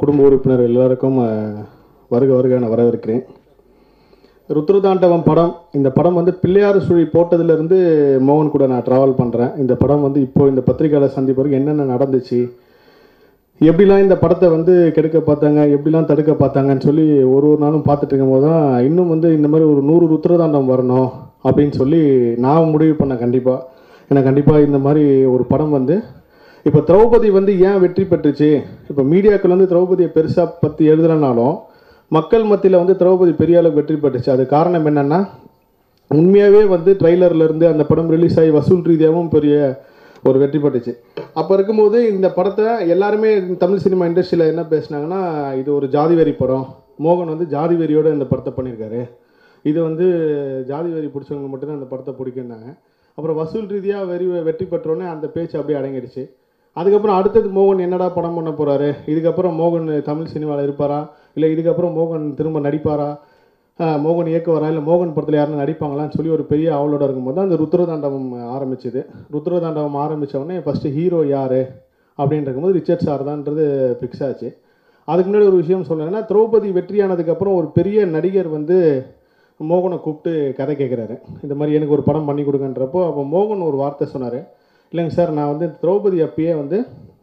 குடும்ப உறுப்பினர் எல்லாருக்கும் அஹ், வருக வருக நான் வரவேற்கிறேன் ருத்ரதாண்டவம் படம் இந்த படம் வந்து பிள்ளையார் சுழி போட்டதுலேருந்து மோகன் கூட நான் ட்ராவல் பண்ணுறேன் இந்த படம் வந்து இப்போ இந்த பத்திரிகையாளர் சந்திப்பிற்கு என்னென்ன நடந்துச்சு எப்படிலாம் இந்த படத்தை வந்து கெடுக்க பார்த்தாங்க எப்படிலாம் தடுக்க பார்த்தாங்கன்னு சொல்லி ஒரு ஒரு நாளும் பார்த்துட்டு இருக்கும்போது தான் இன்னும் வந்து இந்த மாதிரி ஒரு நூறு ருத்ரதாண்டம் வரணும் அப்படின்னு சொல்லி நான் முடிவு பண்ணேன் கண்டிப்பாக ஏன்னா கண்டிப்பாக இந்த மாதிரி ஒரு படம் வந்து இப்போ திரௌபதி வந்து ஏன் வெற்றி பெற்றுச்சு இப்போ மீடியாக்கள் வந்து திரௌபதியை பெருசாக பற்றி எழுதுறனாலும் மக்கள் மத்தியில் வந்து திரௌபதி பெரிய அளவுக்கு வெற்றி பெற்றுச்சு அது காரணம் என்னென்னா உண்மையாகவே வந்து ட்ரைலர்ல இருந்து அந்த படம் ரிலீஸ் ஆகி வசூல் ரீதியாகவும் பெரிய ஒரு வெற்றி பெற்றுச்சு அப்போ இருக்கும்போது இந்த படத்தை எல்லாருமே தமிழ் சினிமா இண்டஸ்ட்ரியில் என்ன பேசுனாங்கன்னா இது ஒரு ஜாதி வெறி படம் மோகன் வந்து ஜாதி வெறியோட இந்த படத்தை பண்ணியிருக்காரு இது வந்து ஜாதி வெறி பிடிச்சவங்க மட்டும்தான் அந்த படத்தை பிடிக்குன்னாங்க அப்புறம் வசூல் ரீதியாக வெறி வெற்றி பெற்றோன்னே அந்த பேச்சு அப்படியே அடங்கிடுச்சு அதுக்கப்புறம் அடுத்தது மோகன் என்னடா படம் பண்ண போறாரு இதுக்கப்புறம் மோகன் தமிழ் சினிமாவில் இருப்பாரா இல்லை இதுக்கப்புறம் மோகன் திரும்ப நடிப்பாரா ஆஹ் மோகன் இயக்குவாரா இல்லை மோகன் படத்தில் யாரும் நடிப்பாங்களான்னு சொல்லி ஒரு பெரிய ஆவலோட இருக்கும்போது தான் அந்த ருத்ரதாண்டவம் ஆரம்பிச்சுது ருத்ரதாண்டவம் ஆரம்பிச்ச உடனே ஃபஸ்ட்டு ஹீரோ யார் அப்படின்னு இருக்கும்போது ரிச்சர்ட் சார் தான்ன்றது ஃபிக்ஸ் ஆச்சு அதுக்கு முன்னாடி ஒரு விஷயம் சொல்லணும்னா திரௌபதி வெற்றியானதுக்கப்புறம் ஒரு பெரிய நடிகர் வந்து மோகனை கூப்பிட்டு கதை கேட்குறாரு இந்த மாதிரி எனக்கு ஒரு படம் பண்ணி கொடுங்கன்றப்போ அப்போ மோகன் ஒரு வார்த்தை சொன்னார் இல்லைங்க சார் நான் வந்து திரௌபதி அப்பயே வந்து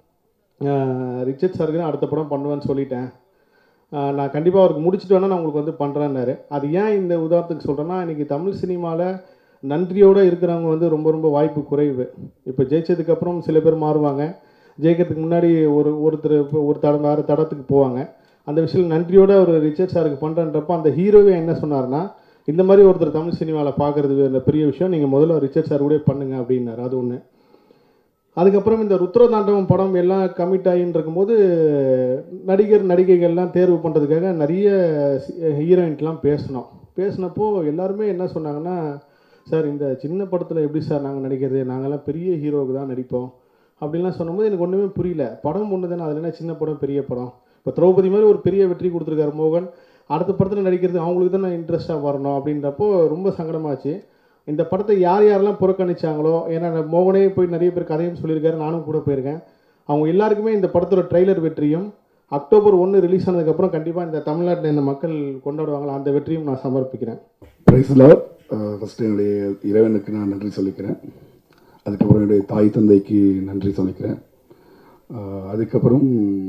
ஆஹ், ரிச்சர்ட் சாருக்கு தான் அடுத்த படம் பண்ணுவேன்னு சொல்லிட்டேன் ஆஹ், நான் கண்டிப்பாக அவருக்கு முடிச்சுட்டு வேணால் நான் உங்களுக்கு வந்து பண்ணுறேன்னாரு அது ஏன் இந்த உதாரணத்துக்கு சொல்கிறேன்னா இன்றைக்கி தமிழ் சினிமாவில் நன்றியோடு இருக்கிறவங்க வந்து ரொம்ப ரொம்ப வாய்ப்பு குறைவு இப்போ ஜெயிச்சதுக்கப்புறம் சில பேர் மாறுவாங்க ஜெயிக்கிறதுக்கு முன்னாடி ஒரு ஒருத்தர் இப்போ ஒரு தடம் வேறு தடத்துக்கு போவாங்க அந்த விஷயம் நன்றியோட ஒரு ரிச்சர்ட் சாருக்கு பண்ணுறன்றப்போ அந்த ஹீரோவே என்ன சொன்னார்னா இந்த மாதிரி ஒருத்தர் தமிழ் சினிமாவில் பார்க்குறது இந்த பெரிய விஷயம் நீங்கள் முதல்ல ரிச்சர்ட் சார் கூட பண்ணுங்க அப்படின்னாரு அது ஒன்று அதுக்கப்புறம் இந்த ருத்ரதாண்டவம் படம் எல்லாம் கமிட் ஆகின்னு இருக்கும்போது நடிகர் நடிகைகள்லாம் தேர்வு பண்ணுறதுக்காக நிறைய ஹீரோயின்ட்லாம் பேசினோம் பேசினப்போ எல்லாருமே என்ன சொன்னாங்கன்னா சார் இந்த சின்ன படத்தில் எப்படி சார் நாங்கள் நடிக்கிறது நாங்கள்லாம் பெரிய ஹீரோவுக்கு தான் நடிப்போம் அப்படின்லாம் சொன்னபோது எனக்கு ஒன்றுமே புரியல படம் ஒன்று தானே அதில் என்ன சின்ன படம் பெரிய படம் இப்போ திரௌபதி மாதிரி ஒரு பெரிய வெற்றி கொடுத்துருக்காரு மோகன் அடுத்த படத்தில் நடிக்கிறது அவங்களுக்கு தான் இன்ட்ரெஸ்ட்டாக வரணும் அப்படின்றப்போ ரொம்ப சங்கடமாச்சு இந்த படத்தை யார் யாரெல்லாம் புறக்கணிச்சாங்களோ ஏன்னா நான் மோகனே போய் நிறைய பேர் கதையும் சொல்லியிருக்காரு நானும் கூட போயிருக்கேன் அவங்க எல்லாருக்குமே இந்த படத்தோட ட்ரெய்லர் வெற்றியும் அக்டோபர் ஒன்று ரிலீஸ் ஆனதுக்கப்புறம் கண்டிப்பாக இந்த தமிழ்நாட்டில் இந்த மக்கள் கொண்டாடுவாங்களா அந்த வெற்றியும் நான் சமர்ப்பிக்கிறேன் பிரைஸ்லா ஃபஸ்ட்டு என்னுடைய இறைவனுக்கு நான் நன்றி சொல்லிக்கிறேன் அதுக்கப்புறம் என்னுடைய தாய் தந்தைக்கு நன்றி சொல்லிக்கிறேன் அஹ், அதுக்கப்புறம்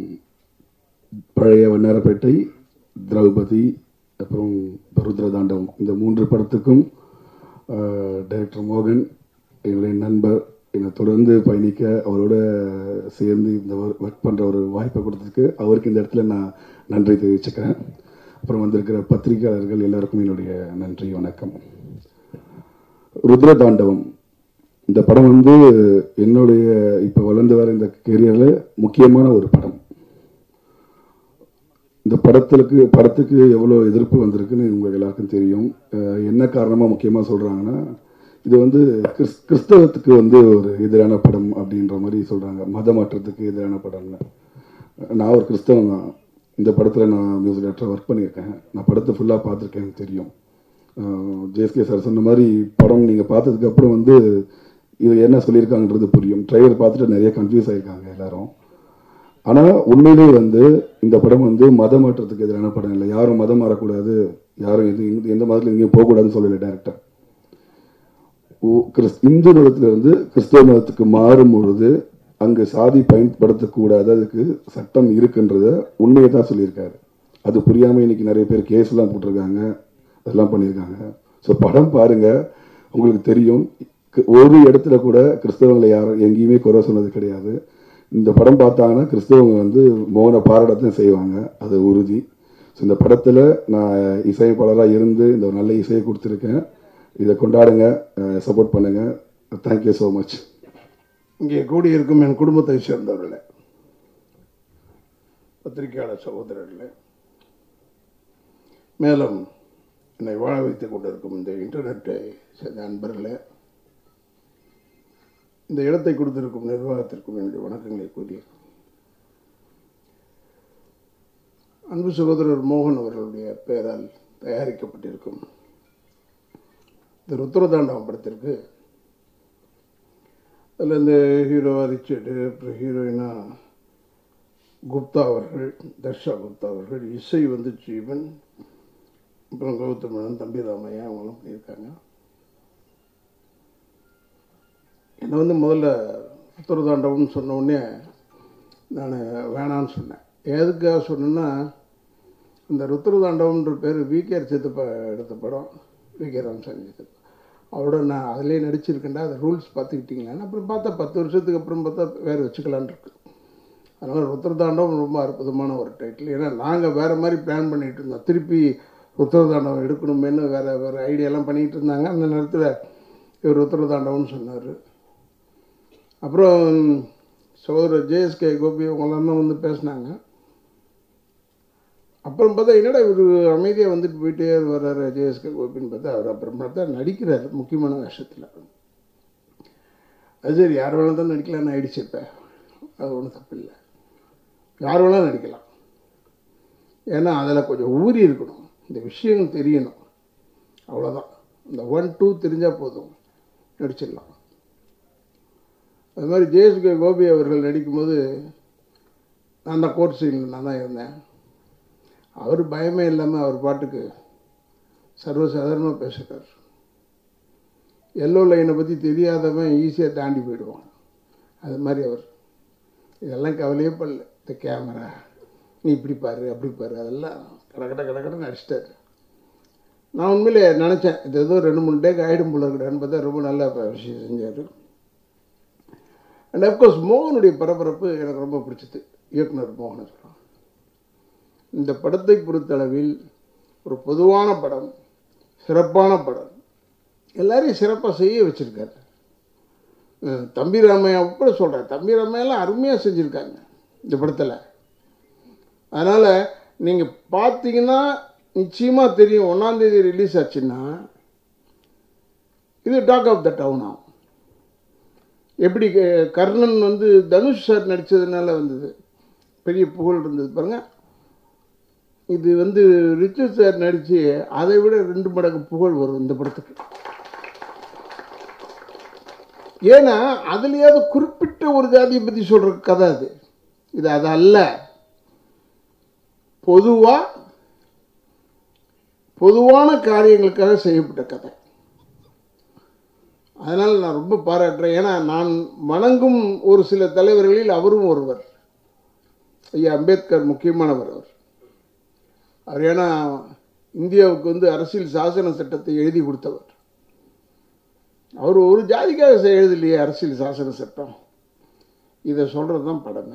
பழைய வண்ணாரப்பேட்டை திரௌபதி அப்புறம் ருத்ரதாண்டவம் இந்த மூன்று படத்துக்கும் டைரக்டர் மோகன் என்னுடைய நண்பர் என்னை தொடர்ந்து பயணிக்க அவரோட சேர்ந்து இந்த ஒர்க் பண்ணுற ஒரு வாய்ப்பை கொடுத்ததுக்கு அவருக்கு இந்த இடத்துல நான் நன்றி தெரிவிச்சுக்கிறேன் அப்புறம் வந்திருக்கிற பத்திரிகையாளர்கள் எல்லாருக்கும் என்னுடைய நன்றி வணக்கம் ருத்ரதாண்டவம் இந்த படம் வந்து என்னுடைய இப்போ வளர்ந்து வர இந்த கெரியரில் முக்கியமான ஒரு படம் இந்த படத்துக்கு படத்துக்கு எவ்வளோ எதிர்ப்பு வந்திருக்குன்னு உங்களுக்கு எல்லாருக்கும் தெரியும் அஹ் என்ன காரணமாக முக்கியமாக சொல்கிறாங்கன்னா இது வந்து கிறிஸ் கிறிஸ்தவத்துக்கு வந்து ஒரு எதிரான படம் அப்படின்ற மாதிரி சொல்கிறாங்க மத மாற்றத்துக்கு எதிரான படம்னு நான் ஒரு கிறிஸ்தவன் தான் இந்த படத்தில் நான் மியூசிக் டேரக்டராக ஒர்க் பண்ணியிருக்கேன் நான் படத்தை ஃபுல்லாக பார்த்துருக்கேன் எனக்கு தெரியும் ஜேஎஸ்கே சார் சொன்ன மாதிரி படம் நீங்கள் பார்த்ததுக்கு அப்புறம் வந்து இது என்ன சொல்லியிருக்காங்கன்றது புரியும் ட்ரைலர் பார்த்துட்டு நிறைய கன்ஃபியூஸ் ஆகிருக்காங்க எல்லாரும் ஆனால் உண்மையிலேயே வந்து இந்த படம் வந்து மத மாற்றத்துக்கு எதிரான படம் இல்லை யாரும் மதம் மாறக்கூடாது யாரும் எது எந்த- எந்த மதத்தில் எங்கேயும் போகக்கூடாதுன்னு சொல்லலை டேரக்டர் கிறிஸ் இந்து மதத்திலிருந்து கிறிஸ்தவ மதத்துக்கு மாறும் பொழுது அங்கு சாதி பயன்படுத்தக்கூடாது அதுக்கு சட்டம் இருக்குன்றத உண்மையை தான் சொல்லியிருக்காரு அது புரியாமல் இன்னைக்கு நிறைய பேர் கேஸ்லாம் போட்டிருக்காங்க அதெல்லாம் பண்ணியிருக்காங்க ஸோ படம் பாருங்க உங்களுக்கு தெரியும் கு- ஒரு இடத்துல கூட கிறிஸ்தவங்களை யாரும் எங்கேயுமே குறை சொன்னது கிடையாது இந்த படம் பார்த்தாங்கன்னா கிறிஸ்தவங்க வந்து மோகனை பாராட்டத்தான் செய்வாங்க அது உறுதி ஸோ இந்த படத்தில் நான் இசையமைப்பாளராக இருந்து இந்த ஒரு நல்ல இசையை கொடுத்துருக்கேன் இதை கொண்டாடுங்க சப்போர்ட் பண்ணுங்க தேங்க்யூ ஸோ மச் இங்கே கூடியிருக்கும் என் குடும்பத்தை சேர்ந்தவர்களே பத்திரிகையாளர் சகோதரர்களே மேலும் என்னை வாழ வைத்துக் கொண்டிருக்கும் இந்த இன்டர்நெட்டை சேர்ந்த நண்பர்களே இந்த இடத்தை கொடுத்திருக்கும் நிர்வாகத்திற்கும் என்னுடைய வணக்கங்களை கூறி அன்பு சகோதரர் மோகன் அவர்களுடைய பெயரால் தயாரிக்கப்பட்டிருக்கும் இந்த ருத்ரதாண்டவம் படத்திற்கு அதில் இந்த ஹீரோவா ரிச்சர்டு அப்புறம் ஹீரோயினா குப்தா அவர்கள் தர்ஷா குப்தா அவர்கள் இசை வந்து ஜீவன் அப்புறம் கௌதம் மேனன் தம்பி ராமையா அவங்களும் பண்ணியிருக்காங்க என்னை வந்து முதல்ல உத்தரதாண்டவம்னு சொன்ன உடனே நான் வேணான்னு சொன்னேன் எதுக்காக சொன்னேன்னா இந்த ருத்ரதாண்டவம்ன்ற பேர் விகேஆர் சித்தப்பா எடுத்த படம் விகே ராமசாமி சித்தப்பா அவரோட நான் அதிலே நடிச்சிருக்கேன்டா அது ரூல்ஸ் பார்த்துக்கிட்டீங்களான்னு அப்புறம் பார்த்தா பத்து வருஷத்துக்கு அப்புறம் பார்த்தா வேறு வச்சுக்கலான்னு இருக்கு அதனால் ருத்ரதாண்டவம் ரொம்ப அற்புதமான ஒரு டைட்டில் ஏன்னா நாங்கள் வேறு மாதிரி பிளான் பண்ணிகிட்டு இருந்தோம் திருப்பி ருத்ரதாண்டவம் எடுக்கணுமேனு வேறு வேறு ஐடியாலாம் பண்ணிகிட்டு இருந்தாங்க அந்த நேரத்தில் இவர் ருத்ரதாண்டவம்னு சொன்னார் அப்புறம் சகோதரர் ஜேஎஸ்கே கோபி அவங்களாம் தான் வந்து பேசினாங்க அப்புறம் பார்த்தா என்னடா இவர் அமைதியாக வந்துட்டு போயிட்டே வர்றாரு ஜேஎஸ்கே கோபின்னு பார்த்தா அவர் அப்புறம் பார்த்தா நடிக்கிறார் முக்கியமான வேஷத்தில் அது சரி யார் வேணாலும் தான் நடிக்கலாம்னு ஆயிடுச்சு இப்போ அது ஒன்றும் தப்பு இல்லை யார் வேணாலும் நடிக்கலாம் ஏன்னா அதில் கொஞ்சம் ஊறி இருக்கணும் இந்த விஷயம் தெரியணும் அவ்வளோதான் இந்த ஒன் டூ தெரிஞ்சால் போதும் நடிச்சிடலாம் அது மாதிரி ஜேஎஸ்கே கோபி அவர்கள் நடிக்கும்போது நான் தான் கோர்ட் சீனில் நான் தான் இருந்தேன் அவர் பயமே இல்லாமல் அவர் பாட்டுக்கு சர்வசாதாரணமாக பேசுகிறார் எல்லோ லைனை பற்றி தெரியாதவன் ஈஸியாக தாண்டி போயிடுவான் அது மாதிரி அவர் இதெல்லாம் கவலையே பண்ணல இந்த கேமரா நீ இப்படி பாரு அப்படி பாரு அதெல்லாம் கட கட கட கடன்னு அடிச்சிட்டாரு நான் உண்மையிலே நினச்சேன் இது ஏதோ ரெண்டு மூணு டேக்கு ஆகிடும் போல இருக்கடான்னு பார்த்தா ரொம்ப நல்ல விஷயம் செஞ்சார் அண்ட் அஃப்கோர்ஸ் மோகனுடைய பரபரப்பு எனக்கு ரொம்ப பிடிச்சது இயக்குனர் மோகன் இருக்கலாம் இந்த படத்தை பொறுத்தளவில் ஒரு பொதுவான படம் சிறப்பான படம் எல்லாரையும் சிறப்பாக செய்ய வச்சுருக்காரு அஹ் தம்பி ராமையா கூட சொல்கிறேன் தம்பி ராமையெல்லாம் அருமையாக செஞ்சுருக்காங்க இந்த படத்தில் அதனால் நீங்கள் பார்த்தீங்கன்னா நிச்சயமாக தெரியும் ஒன்றாந்தேதி ரிலீஸ் ஆச்சுன்னா இது டாக் ஆஃப் த டவுன் ஆகும் எப்படி க- கர்ணன் வந்து தனுஷ் சார் நடித்ததுனால வந்தது பெரிய புகழ் இருந்தது பாருங்கள் இது வந்து ரிச்சு சார் நடித்து அதை விட ரெண்டு மடங்கு புகழ் வரும் இந்த படத்துக்கு ஏன்னா அதுலேயாவது குறிப்பிட்ட ஒரு ஜாதியை பற்றி சொல்கிற கதை அது இது அது அல்ல பொதுவாக பொதுவான காரியங்களுக்காக செய்யப்பட்ட கதை அதனால் நான் ரொம்ப பாராட்டுறேன் ஏன்னா நான் வணங்கும் ஒரு சில தலைவர்களில் அவரும் ஒருவர் ஐயா அம்பேத்கர் முக்கியமானவர் அவர் அவர் ஏன்னா இந்தியாவுக்கு வந்து அரசியல் சாசன சட்டத்தை எழுதி கொடுத்தவர் அவர் ஒரு ஜாதிக்காக செ- எழுதலையே அரசியல் சாசன சட்டம் இதை சொல்கிறது தான் படமே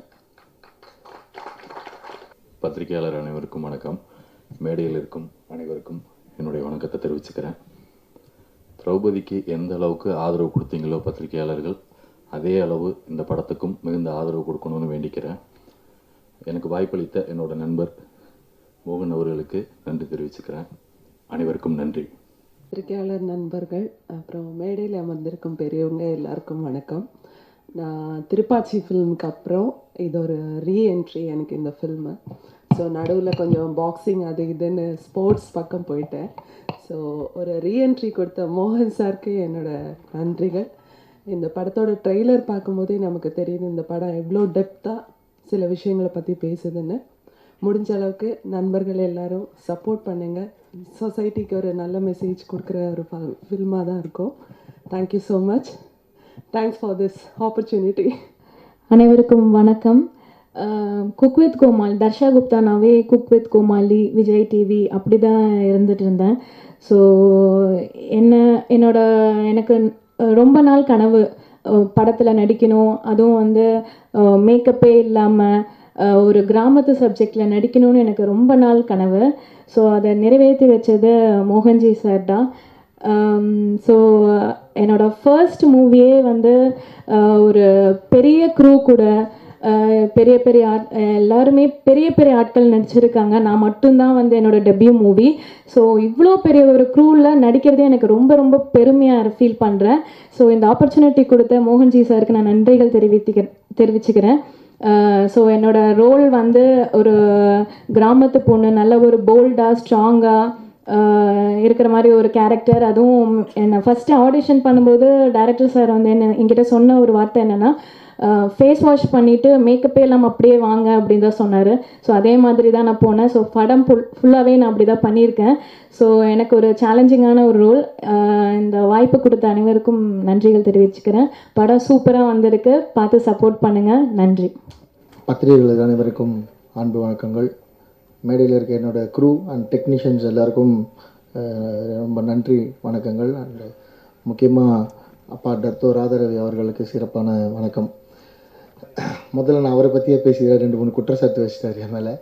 பத்திரிகையாளர் அனைவருக்கும் வணக்கம் மேடையில் இருக்கும் அனைவருக்கும் என்னுடைய வணக்கத்தை தெரிவிச்சுக்கிறேன் திரௌபதிக்கு எந்த அளவுக்கு ஆதரவு கொடுத்தீங்களோ பத்திரிகையாளர்கள் அதே அளவு இந்த படத்துக்கும் மிகுந்த ஆதரவு கொடுக்கணும்னு வேண்டிக்கிறேன் எனக்கு வாய்ப்பளித்த என்னோட நண்பர் மோகன் அவர்களுக்கு நன்றி தெரிவிச்சுக்கிறேன் அனைவருக்கும் நன்றி பத்திரிகையாளர் நண்பர்கள் அப்புறம் மேடையில் அமர்ந்திருக்கும் பெரியவங்க எல்லாருக்கும் வணக்கம் நான் திருப்பாச்சி ஃபில்முக்கு அப்புறம் இது ஒரு ரீஎன்ட்ரி எனக்கு இந்த ஃபில்மு ஸோ நடுவில் கொஞ்சம் பாக்ஸிங் அது இதுன்னு ஸ்போர்ட்ஸ் பக்கம் போயிட்டேன் ஸோ ஒரு ரீஎன்ட்ரி கொடுத்த மோகன் சாருக்கு என்னோட நன்றிகள் இந்த படத்தோட ட்ரெய்லர் பார்க்கும்போதே நமக்கு தெரியுது இந்த படம் எவ்வளோ டெப்த்தாக சில விஷயங்களை பற்றி பேசுதுன்னு முடிஞ்ச அளவுக்கு நண்பர்கள் எல்லாரும் சப்போர்ட் பண்ணுங்க சொசைட்டிக்கு ஒரு நல்ல மெசேஜ் கொடுக்குற ஒரு ஃபில்மாக தான் இருக்கும் thank you so much thanks for this opportunity அனைவருக்கும் வணக்கம் குக் வித் கோமால் தர்ஷா குப்தானாவே cook with Comali Vijay TV அப்படி தான் இருந்துட்டு இருந்தேன் ஸோ என்ன என்னோட எனக்கு ரொம்ப நாள் கனவு படத்தில் நடிக்கணும் அதுவும் வந்து மேக்கப்பே இல்லாமல் ஒரு கிராமத்து சப்ஜெக்டில் நடிக்கணும்னு எனக்கு ரொம்ப நாள் கனவு ஸோ அதை நிறைவேற்றி வச்சது மோகன்ஜி சார் தான் ஸோ என்னோட ஃபர்ஸ்ட் மூவியே வந்து அஹ், ஒரு பெரிய க்ரூ கூட அஹ், பெரிய பெரிய ஆட் எல்லாருமே பெரிய பெரிய ஆட்கள் நடிச்சிருக்காங்க நான் மட்டும்தான் வந்து என்னோட டெபியூ மூவி ஸோ இவ்வளோ பெரிய ஒரு க்ரூவில் நடிக்கிறதே எனக்கு ரொம்ப ரொம்ப பெருமையாக ஃபீல் பண்ணுறேன் ஸோ இந்த ஆப்பர்ச்சுனிட்டி கொடுத்த மோகன்ஜி சாருக்கு நான் நன்றிகள் தெரிவித்துக்க தெரிவிச்சுக்கிறேன் ஸோ என்னோட ரோல் வந்து ஒரு கிராமத்து பொண்ணு நல்ல ஒரு போல்டாக ஸ்ட்ராங்காக இருக்கிற மாதிரி ஒரு கேரக்டர் அதுவும் என்னை ஃபஸ்ட்டு ஆடிஷன் பண்ணும்போது டேரக்டர் சார் வந்து என்ன என்கிட்ட சொன்ன ஒரு வார்த்தை என்னென்னா ஃபேஸ் வாஷ் பண்ணிவிட்டு மேக்கப்பே இல்லாமல் அப்படியே வாங்க அப்படின்னு தான் சொன்னார் ஸோ அதே மாதிரி தான் நான் போனேன் ஸோ படம் ஃபுல் ஃபுல்லாகவே நான் அப்படி தான் பண்ணியிருக்கேன் ஸோ எனக்கு ஒரு சேலஞ்சிங்கான ஒரு ரோல் இந்த வாய்ப்பு கொடுத்த அனைவருக்கும் நன்றிகள் தெரிவிச்சுக்கிறேன் படம் சூப்பராக வந்திருக்கு பார்த்து சப்போர்ட் பண்ணுங்கள் நன்றி பத்திரிகைகள் அனைவருக்கும் அன்பு வணக்கங்கள் மேடையில் இருக்க என்னோட க்ரூ அண்ட் டெக்னீஷியன்ஸ் எல்லாருக்கும் அஹ், ரொம்ப நன்றி வணக்கங்கள் அண்ட் முக்கியமாக அப்பா டர்த்தோ ராதாரவி அவர்களுக்கு சிறப்பான வணக்கம் முதல்ல நான் அவரை பற்றியே பேசிக்கிறேன் ரெண்டு மூணு குற்றச்சாட்டு வச்சுட்டார் என் மேலே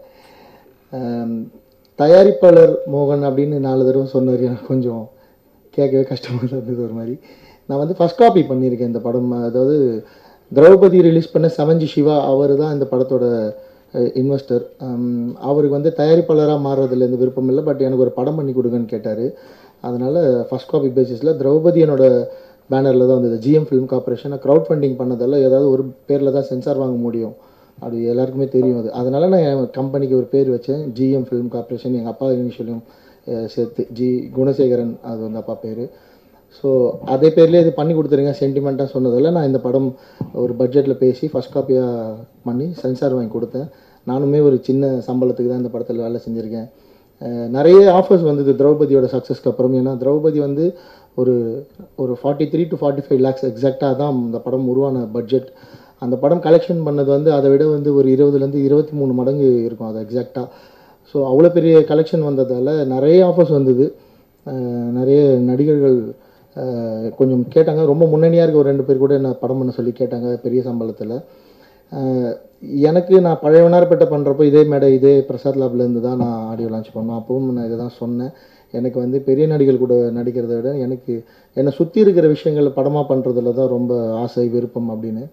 ஆம், தயாரிப்பாளர் மோகன் அப்படின்னு நாலு தடவை சொன்னார் எனக்கு கொஞ்சம் கேட்கவே கஷ்டமாக இருந்தது ஒரு மாதிரி நான் வந்து ஃபஸ்ட் காப்பி பண்ணியிருக்கேன் இந்த படம் அதாவது திரௌபதி ரிலீஸ் பண்ண செவன்ஜி சிவா அவர் தான் இந்த படத்தோட இன்வெஸ்டர் அவருக்கு வந்து தயாரிப்பாளராக மாறுறதுல எந்த விருப்பம் இல்லை பட் எனக்கு ஒரு படம் பண்ணி கொடுங்கன்னு கேட்டார் அதனால் ஃபஸ்ட் காப்பி பேசிஸில் திரௌபதி என்னோட பேனரில் தான் வந்தது GM film corporation crowdfunding பண்ணதால ஏதாவது ஒரு பேரில் தான் சென்சார் வாங்க முடியும் அது எல்லாருக்குமே தெரியும் அது அதனால் நான் என் கம்பெனிக்கு ஒரு பேர் வச்சேன் ஜிஎம் ஃபிலிம் கார்பரேஷன் எங்கள் அப்பா இனிஷியலும் சேர்த்து ஜி குணசேகரன் அது வந்து அப்பா பேர் ஸோ அதே பேர்லேயே இது பண்ணி கொடுத்துருங்க சென்டிமெண்ட்டாக சொன்னதில் நான் இந்த படம் ஒரு பட்ஜெட்டில் பேசி ஃபஸ்ட் காப்பியாக பண்ணி சென்சார் வாங்கி கொடுத்தேன் நானுமே ஒரு சின்ன சம்பளத்துக்கு தான் இந்த படத்தில் வேலை செஞ்சுருக்கேன் அஹ் நிறைய ஆஃபர்ஸ் வந்தது திரௌபதியோட சக்ஸஸ்க்கு அப்புறம் ஏன்னா திரௌபதி வந்து ஒரு ஒரு forty three to forty five lakhs எக்ஸாக்டாக தான் இந்த படம் உருவான பட்ஜெட் அந்த படம் கலெக்ஷன் பண்ணது வந்து அதை விட வந்து ஒரு இருபதுலேருந்து இருபத்தி மூணு மடங்கு இருக்கும் அது எக்ஸாக்டாக ஸோ அவ்வளோ பெரிய கலெக்ஷன் வந்ததால் நிறைய ஆஃபர்ஸ் வந்தது அஹ் நிறைய நடிகர்கள் அஹ் கொஞ்சம் கேட்டாங்க ரொம்ப முன்னணியாக இருக்க ஒரு ரெண்டு பேர் கூட என்ன படம் பண்ண சொல்லி கேட்டாங்க பெரிய சம்பளத்தில் அஹ் எனக்கு நான் பழையவனார்பேட்டை பண்ணுறப்போ இதே மேடை இதே பிரசாத் லேப்லேருந்து தான் நான் ஆடியோ லான்ச் பண்ணோம் அப்பவும் நான் இதை தான் சொன்னேன் எனக்கு வந்து பெரிய நடிகர்கள் கூட நடிக்கிறத விட எனக்கு என்னை சுற்றி இருக்கிற விஷயங்களை படமாக பண்ணுறதுல தான் ரொம்ப ஆசை விருப்பம் அப்படின்னு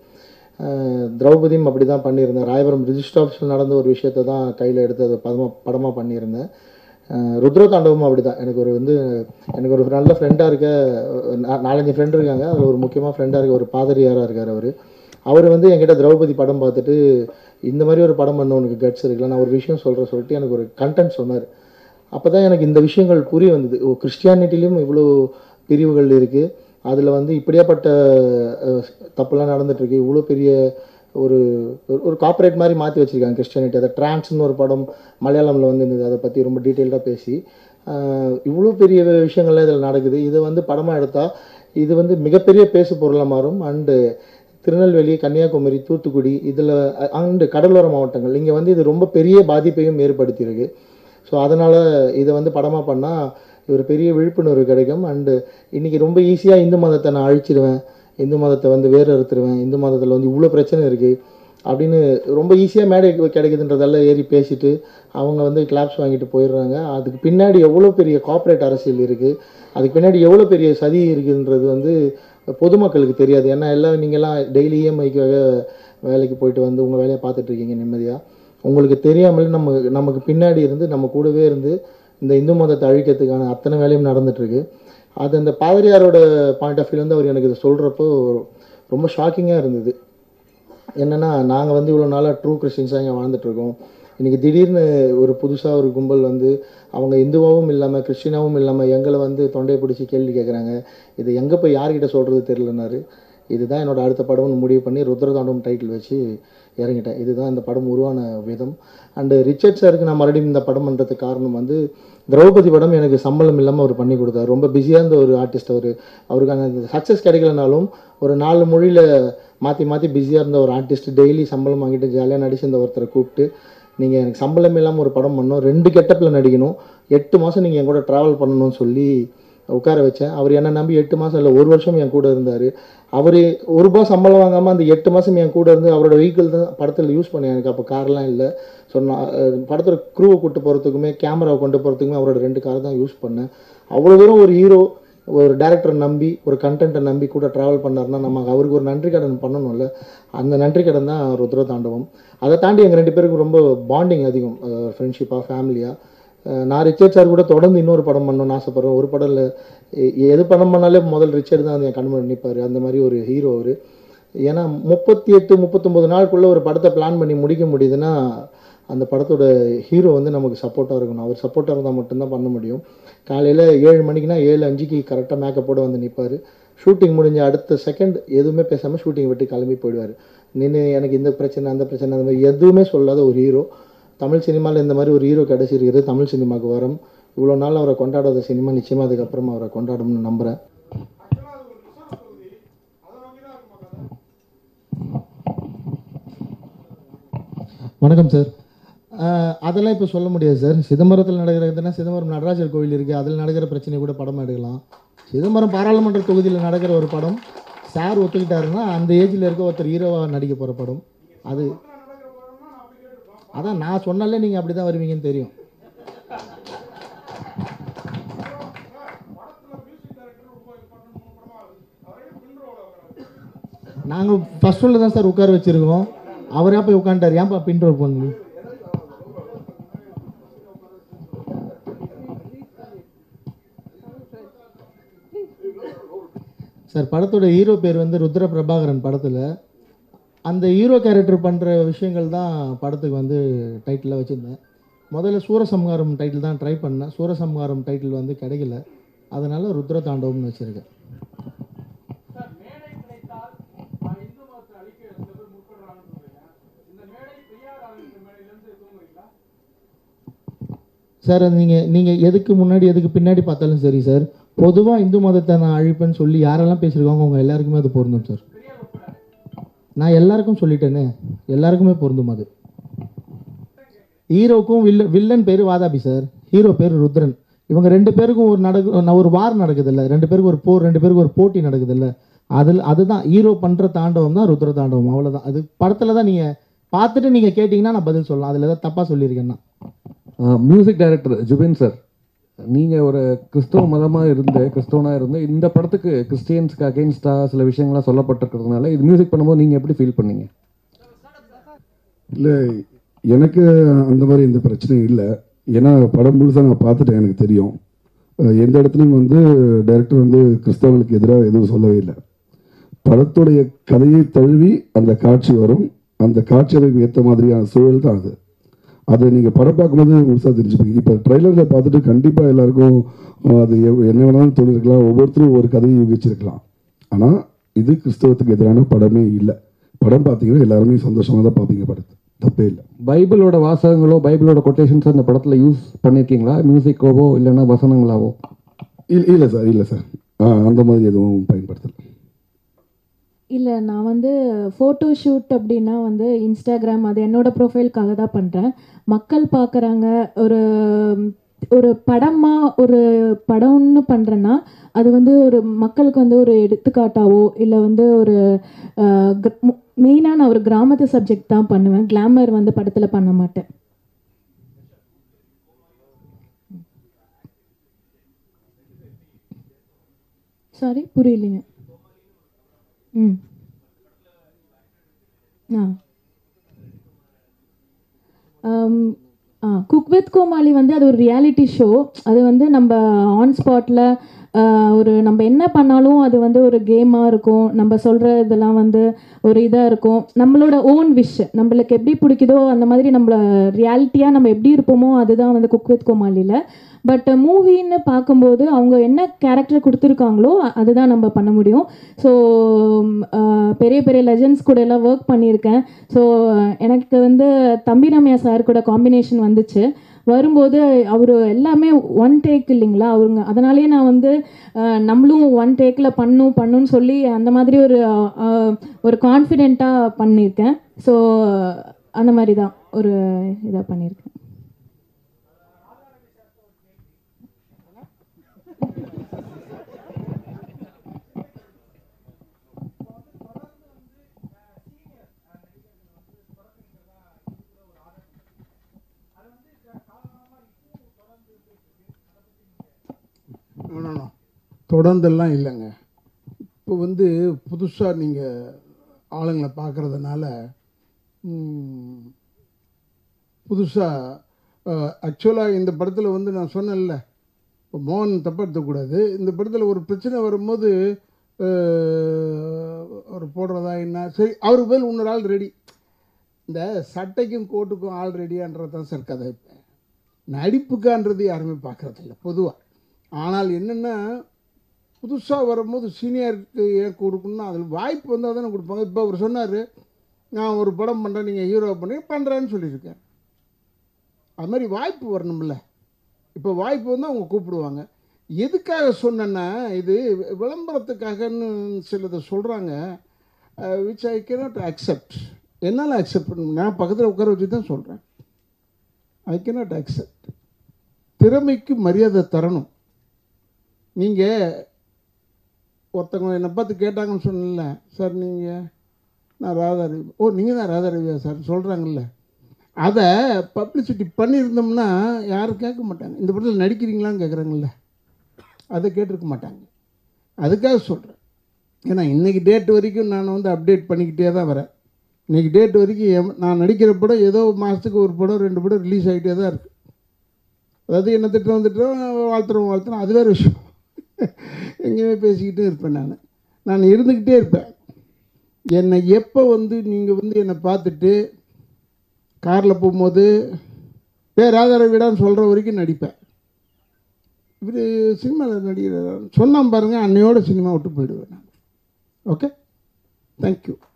அஹ் திரௌபதியும் அப்படி தான் பண்ணியிருந்தேன் ராயபுரம் ரிஜிஸ்டர் ஆஃபீஸில் நடந்த ஒரு விஷயத்தை தான் கையில் எடுத்து அதை படமாக படமாக பண்ணியிருந்தேன் அஹ் ருத்ர தாண்டவமும் அப்படி தான் எனக்கு ஒரு வந்து எனக்கு ஒரு நல்ல ஃப்ரெண்டாக இருக்க நா- நாலஞ்சு ஃப்ரெண்ட் இருக்காங்க அதில் ஒரு முக்கியமாக ஃப்ரெண்டாக இருக்க ஒரு பாதிரியாராக இருக்கார் அவர் அவர் வந்து என்கிட்ட திரௌபதி படம் பார்த்துட்டு இந்த மாதிரி ஒரு படம் பண்ண உனக்கு கட்ஸ் இருக்குல்ல நான் ஒரு விஷயம் சொல்கிறேன் சொல்லிட்டு எனக்கு ஒரு கண்டென்ட் சொன்னார் அப்போ தான் எனக்கு இந்த விஷயங்கள் புரிய வந்தது ஓ கிறிஸ்டியானிட்டிலையும் இவ்வளோ பிரிவுகள் இருக்குது அதில் வந்து இப்படியாப்பட்ட அஹ், தப்புலாம் நடந்துட்டுருக்கு இவ்வளோ பெரிய ஒரு ஒரு- ஒரு கார்ப்பரேட் மாதிரி மாற்றி வச்சுருக்காங்க கிறிஸ்டியானிட்டி அதை ட்ரான்ஸ்னு ஒரு படம் மலையாளமில் வந்து இருந்தது அதை பற்றி ரொம்ப டீட்டெயில்டாக பேசி ஆஹ், இவ்வளோ பெரிய விஷயங்கள்லாம் இதில் நடக்குது இதை வந்து படமாக எடுத்தால் இது வந்து மிகப்பெரிய பேசு பொருளாக மாறும் அண்டு திருநெல்வேலி கன்னியாகுமரி தூத்துக்குடி இதில் அண்டு கடலோர மாவட்டங்கள் இங்கே வந்து இது ரொம்ப பெரிய பாதிப்பையும் ஏற்படுத்தியிருக்கு ஸோ அதனால் இதை வந்து படமாக பண்ணால் ஒரு பெரிய விழிப்புணர்வு கிடைக்கும் அண்டு இன்றைக்கி ரொம்ப ஈஸியாக இந்து மதத்தை நான் அழிச்சிடுவேன் இந்து மதத்தை வந்து வேறு அறுத்துருவேன் இந்து மதத்தில் வந்து இவ்வளோ பிரச்சனை இருக்குது அப்படின்னு ரொம்ப ஈஸியாக மேடை கிடைக்குதுன்றதெல்லாம் ஏறி பேசிட்டு அவங்க வந்து கிளாப்ஸ் வாங்கிட்டு போயிடுறாங்க அதுக்கு பின்னாடி எவ்வளோ பெரிய கார்ப்பரேட் அரசியல் இருக்குது அதுக்கு பின்னாடி எவ்வளோ பெரிய சதி இருக்குன்றது வந்து பொதுமக்களுக்கு தெரியாது ஏன்னா எல்லாம் நீங்கள்லாம் டெய்லி இஎம்ஐக்காக வேலைக்கு போயிட்டு வந்து உங்கள் வேலையை பார்த்துட்டு இருக்கீங்க நிம்மதியாக உங்களுக்கு தெரியாமல் நம்ம நமக்கு பின்னாடி இருந்து நம்ம கூடவே இருந்து இந்த இந்து மதத்தை அழிக்கிறதுக்கான அத்தனை வேலையும் நடந்துட்டுருக்கு அது அந்த பாதிரியாரோட பாயிண்ட் ஆஃப் வியூலேருந்து அவர் எனக்கு இதை சொல்கிறப்போ ரொம்ப ஷாக்கிங்காக இருந்தது என்னென்னா நாங்கள் வந்து இவ்வளோ நாளாக ட்ரூ கிறிஸ்டின்ஸாக இங்கே வாழ்ந்துட்டுருக்கோம் இன்றைக்கி திடீர்னு ஒரு புதுசாக ஒரு கும்பல் வந்து அவங்க இந்துவாகவும் இல்லாமல் கிறிஸ்டினாவும் இல்லாமல் எங்களை வந்து தொண்டையை பிடிச்சி கேள்வி கேட்குறாங்க இது எங்கே போய் யார்கிட்ட சொல்கிறது தெரிலனாரு இதுதான் என்னோட அடுத்த படம்னு முடிவு பண்ணி ருத்ரதாண்டம் டைட்டில் வச்சு இறங்கிட்டேன் இதுதான் இந்த படம் உருவான விதம் அண்டு ரிச்சர்ட் சாருக்கு நான் மறுபடியும் இந்த படம் பண்ணுறதுக்கு காரணம் வந்து திரௌபதி படம் எனக்கு சம்பளம் இல்லாமல் அவர் பண்ணி கொடுத்தாரு ரொம்ப பிஸியாக இருந்த ஒரு ஆர்டிஸ்ட் அவர் அவருக்கான சக்ஸஸ் கிடைக்கலனாலும் ஒரு நாலு மொழியில் மாற்றி மாற்றி பிஸியாக இருந்த ஒரு ஆர்டிஸ்ட் டெய்லி சம்பளம் வாங்கிட்டு ஜாலியாக நடிச்சிருந்த ஒருத்தரை கூப்பிட்டு நீங்கள் எனக்கு சம்பளம் இல்லாமல் ஒரு படம் பண்ணணும் ரெண்டு கெட்டப்பில் நடிக்கணும் எட்டு மாதம் நீங்கள் என் கூட ட்ராவல் பண்ணணும்னு சொல்லி உட்கார வச்சேன் அவர் என்ன நம்பி எட்டு மாதம் இல்லை ஒரு வருஷம் என் கூட இருந்தார் அவர் ஒரு ரூபா சம்பளம் வாங்காமல் அந்த எட்டு மாதம் என் கூட இருந்து அவரோட வெஹிக்கிள் தான் படத்தில் யூஸ் பண்ணேன் எனக்கு அப்போ கார்லாம் இல்லை ஸோ நான் அஹ், படத்தில் க்ரூவை கூட்டு போகிறதுக்குமே கேமராவை கொண்டு போகிறதுக்குமே அவரோட ரெண்டு கார் தான் யூஸ் பண்ணேன் அவ்வளோ தூரம் ஒரு ஹீரோ ஒரு டேரக்டரை நம்பி ஒரு கண்டென்ட்டை நம்பி கூட ட்ராவல் பண்ணாருன்னா நம்ம அவருக்கு ஒரு நன்றி கடன் பண்ணணும்ல அந்த நன்றி கடன் தான் ருத்ர தாண்டவம் அதை தாண்டி எங்கள் ரெண்டு பேருக்கும் ரொம்ப பாண்டிங் அதிகம் ஃப்ரெண்ட்ஷிப்பாக ஃபேமிலியாக நான் ரிச்சர்ட் சார் கூட தொடர்ந்து இன்னொரு படம் பண்ணணும்னு ஆசைப்பட்றேன் ஒரு படம் இல்லை எது படம் பண்ணாலே முதல் ரிச்சர்ட் தான் என் கண் முன்னாடி நிற்பார் அந்த மாதிரி ஒரு ஹீரோ அவர் ஏன்னா முப்பத்தி எட்டு முப்பத்தொம்பது நாளுக்குள்ளே ஒரு படத்தை பிளான் பண்ணி முடிக்க முடியுதுன்னா அந்த படத்தோட ஹீரோ வந்து நமக்கு சப்போர்ட்டாக இருக்கணும் அவர் சப்போர்ட்டாக இருந்தால் மட்டும்தான் பண்ண முடியும் காலையில் ஏழு மணிக்குனா ஏழு அஞ்சுக்கு கரெக்டாக மேக்கப்போட வந்து நிற்பார் ஷூட்டிங் முடிஞ்ச அடுத்த செகண்ட் எதுவுமே பேசாமல் ஷூட்டிங் விட்டு கிளம்பி போயிடுவார் நின்று எனக்கு இந்த பிரச்சனை அந்த பிரச்சனை அந்த மாதிரி எதுவுமே சொல்லாத ஒரு ஹீரோ தமிழ் சினிமாவில் இந்த மாதிரி ஒரு ஹீரோ கிடச்சிருக்கிறது தமிழ் சினிமாவுக்கு வரும் இவ்வளோ நாள் அவரை கொண்டாடாத சினிமா நிச்சயமாக அதுக்கப்புறமா அவரை கொண்டாடும்னு நம்புகிறேன் வணக்கம் சார் அஹ், அதெல்லாம் இப்போ சொல்ல முடியாது சார் சிதம்பரத்தில் நடக்கிறதுனா சிதம்பரம் நடராஜர் கோவில் இருக்குது அதில் நடக்கிற பிரச்சனை கூட படம் எடுக்கலாம் சிதம்பரம் பாராளுமன்ற தொகுதியில் நடக்கிற ஒரு படம் சார் ஒத்துக்கிட்டாருன்னா அந்த ஏஜில் இருக்க ஒருத்தர் ஹீரோவாக நடிக்க போகிற படம் அது அதான் நான் சொன்னாலே நீங்கள் அப்படி தான் வருவீங்கன்னு தெரியும் நாங்கள் ஃபர்ஸ்ட் ரோல தான் சார் உட்கார வச்சுருக்கோம் அவரே போய் உட்காந்துட்டார் ஏன்ப்பா பின் ரோல் பண்ணி சார் படத்தோட ஹீரோ பேர் வந்து ருத்ர பிரபாகரன் படத்தில் அந்த ஹீரோ கேரக்டர் பண்ணுற விஷயங்கள் தான் படத்துக்கு வந்து டைட்டிலாக வச்சுருந்தேன் முதல்ல சூரசம்ஹாரம் டைட்டில் தான் ட்ரை பண்ணேன் சூரசம்ஹாரம் டைட்டில் வந்து கிடைக்கல அதனால் ருத்ர தாண்டவம்னு வச்சுருக்கேன் சார் அது நீங்கள் நீங்கள் எதுக்கு முன்னாடி எதுக்கு பின்னாடி பார்த்தாலும் சரி சார் பொதுவாக இந்து மதத்தை நான் அழிப்பேன்னு சொல்லி யாரெல்லாம் பேசியிருக்காங்க அவங்க எல்லாருக்குமே அது பொருந்தும் சார் நான் எல்லாருக்கும் சொல்லிட்டேனே எல்லாருக்குமே பொருந்தும் அது ஹீரோக்கும் வில்ல வில்லன் பேர் வாதாபி சார் ஹீரோ பேர் ருத்ரன் இவங்க ரெண்டு பேருக்கும் ஒரு நடக்கு ஒரு வார் நடக்குதுல்ல ரெண்டு பேருக்கு ஒரு போர் ரெண்டு பேருக்கு ஒரு போட்டி நடக்குதுல்ல அதில் அதுதான் ஹீரோ பண்ணுற தாண்டவம் தான் ருத்ர தாண்டவம் அவ்வளோதான் அது படத்தில் தான் நீங்கள் பார்த்துட்டு நீங்கள் கேட்டிங்கன்னா நான் பதில் சொல்லலாம் அதில் ஏதாவது தப்பாக சொல்லியிருக்கேன்னா மியூசிக் டைரக்டர் ஜுபின் சார் நீங்கள் ஒரு கிறிஸ்தவ மதமாக இருந்து கிறிஸ்தவனாக இருந்து இந்த படத்துக்கு கிறிஸ்டியன்ஸ்க்கு அகெயின்ஸ்டாக சில விஷயங்கள்லாம் சொல்லப்பட்டிருக்கிறதுனால இது மியூசிக் பண்ணும்போது நீங்கள் எப்படி ஃபீல் பண்ணீங்க இல்லை எனக்கு அந்த மாதிரி எந்த பிரச்சனையும் இல்லை ஏன்னா படம் முழுசாக நான் பார்த்துட்டேன் எனக்கு தெரியும் அஹ் எந்த இடத்துலையும் வந்து டைரக்டர் வந்து கிறிஸ்தவர்களுக்கு எதிராக எதுவும் சொல்லவே இல்லை படத்துடைய கதையை தழுவி அந்த காட்சி வரும் அந்த காட்சி அமைப்பு ஏற்ற மாதிரியான சூழல் தான் அது அதை நீங்கள் படம் பார்க்கும்போது முழுசாக தெரிஞ்சுப்பீங்க இப்போ ட்ரைலரில் பார்த்துட்டு கண்டிப்பாக எல்லாருக்கும் அஹ், அது எவ்- என்ன வேணாலும் தோணிருக்கலாம் ஒவ்வொருத்தரும் ஒரு கதையை யூகிச்சிருக்கலாம் ஆனால் இது கிறிஸ்தவத்துக்கு எதிரான படமே இல்லை படம் பார்த்தீங்கன்னா எல்லாருமே சந்தோஷமாக தான் பார்ப்பீங்க படத்தை தப்பே இல்லை பைபிளோட வாசகங்களோ பைபிளோட கொட்டேஷன்ஸ் அந்த படத்தில் யூஸ் பண்ணியிருக்கீங்களா மியூசிக்கோவோ இல்லைன்னா வசனங்களாவோ இல்லை இல்லை சார் இல்லை சார் ஆ அந்த மாதிரி எதுவும் பயன்படுத்தலை இல்லை நான் வந்து ஃபோட்டோ ஷூட் அப்படின்னா வந்து இன்ஸ்டாகிராம் அது என்னோட ப்ரொஃபைலுக்காக தான் பண்ணுறேன் மக்கள் பார்க்குறாங்க ஒரு ஒரு படமாக ஒரு படம்னு பண்ணுறேன்னா அது வந்து ஒரு மக்களுக்கு வந்து ஒரு எடுத்துக்காட்டாவோ இல்லை வந்து ஒரு மெயினாக நான் ஒரு கிராமத்து சப்ஜெக்ட் தான் பண்ணுவேன் கிளாமர் வந்து படத்தில் பண்ண மாட்டேன் சாரி புரியலைங்க ம் ஆ ஆம், ஆ குக் வித் கோமாளி வந்து அது ஒரு ரியாலிட்டி ஷோ அது வந்து நம்ம ஆன் ஸ்பாட்டில் ஒரு நம்ம என்ன பண்ணாலும் அது வந்து ஒரு கேமாக இருக்கும் நம்ம சொல்கிற இதெல்லாம் வந்து ஒரு இதாக இருக்கும் நம்மளோட ஓன் விஷ் நம்மளுக்கு எப்படி பிடிக்குதோ அந்த மாதிரி நம்மள ரியாலிட்டியாக நம்ம எப்படி இருப்போமோ அதுதான் வந்து குக் வித் கோமாளியில் பட் மூவின்னு பார்க்கும்போது அவங்க என்ன கேரக்டர் கொடுத்துருக்காங்களோ அ- அதுதான் நம்ம பண்ண முடியும் ஸோ பெரிய பெரிய லெஜண்ட்ஸ் கூட எல்லாம் ஒர்க் பண்ணியிருக்கேன் ஸோ எனக்கு வந்து தம்பி ரம்யா சார் கூட காம்பினேஷன் வந்துச்சு வரும்போது அவர் எல்லாமே ஒன் டேக் இல்லைங்களா அவருங்க அதனாலேயே நான் வந்து அஹ், நம்மளும் ஒன் டேக்கில் பண்ணும் பண்ணுன்னு சொல்லி அந்த மாதிரி ஒரு அஹ், ஒரு கான்ஃபிடெண்ட்டாக பண்ணியிருக்கேன் ஸோ அந்த மாதிரி தான் ஒரு இதாக பண்ணியிருக்கேன் No, no, no. தொடர்ந்தெல்லாம் இல்லைங்க இப்போ வந்து புதுசாக நீங்கள் ஆளுங்களை பார்க்குறதுனால புதுசாக ஆக்சுவலாக இந்த படத்தில் வந்து நான் சொன்னேன்ல இப்போ மோகன் தப்பாக எடுத்துக்கூடாது இந்த படத்தில் ஒரு பிரச்சனை வரும்போது அஹ், அவர் போடுறதா என்ன சரி அவருக்கு பதில் இன்னொரு ஆள் ரெடி இந்த சட்டைக்கும் கோட்டுக்கும் ஆள் ரெடியான்றது தான் சார் கதை இப்போ நடிப்புக்கான்றது யாருமே பார்க்குறதில்ல பொதுவாக ஆனால் என்னென்னா புதுசாக வரும்போது சீனியருக்கு ஏன் கொடுக்கணும்னா அதில் வாய்ப்பு வந்தால் தானே கொடுப்பாங்க இப்போ அவர் சொன்னார் நான் ஒரு படம் பண்ணுறேன் நீங்கள் ஹீரோ பண்ணி பண்ணுறேன்னு சொல்லியிருக்கேன் அது மாதிரி வாய்ப்பு வரணும்ல இப்போ வாய்ப்பு வந்து அவங்க கூப்பிடுவாங்க எதுக்காக சொன்னேன்னா இது விளம்பரத்துக்காகன்னு சிலதை சொல்கிறாங்க விச் ஐ கேனாட் அக்செப்ட் என்னால் அக்செப்ட் பண்ண நான் பக்கத்தில் உட்கார வச்சு தான் சொல்கிறேன் ஐ கேனாட் அக்செப்ட் திறமைக்கு மரியாதை தரணும் நீங்கள் ஒருத்தவங்க என்னை பார்த்து கேட்டாங்கன்னு சொன்னல சார் நீங்கள் நான் ராதாரவி ஓ நீங்கள் தான் ராதாரவியா சார் சொல்கிறாங்கல்ல அதை பப்ளிசிட்டி பண்ணியிருந்தோம்னா யாரும் கேட்க மாட்டாங்க இந்த படத்தில் நடிக்கிறீங்களான்னு கேட்குறாங்கல்ல அதை கேட்டிருக்க மாட்டாங்க அதுக்காக சொல்கிறேன் ஏன்னா இன்றைக்கி டேட் வரைக்கும் நான் வந்து அப்டேட் பண்ணிக்கிட்டே தான் வரேன் இன்றைக்கி டேட் வரைக்கும் எம்- நான் நடிக்கிற படம் ஏதோ மாதத்துக்கு ஒரு படம் ரெண்டு படம் ரிலீஸ் ஆகிட்டே தான் இருக்குது அதாவது என்ன திட்டம் வந்துட்டோம் வாழ்த்துறோம் வாழ்த்துறோம் அது வேறு விஷயம் எங்கேயுமே பேசிக்கிட்டே இருப்பேன் நான் நான் இருந்துக்கிட்டே இருப்பேன் என்னை எப்போ வந்து நீங்கள் வந்து என்னை பார்த்துட்டு காரில் போகும்போது பே ராதார வீடான்னு சொல்கிற வரைக்கும் நடிப்பேன் இவர் சினிமாவில் நடிகர் சொன்னான் பாருங்கள் அன்னையோட சினிமா விட்டு போயிடுவேன் நான் ஓகே தேங்க்யூ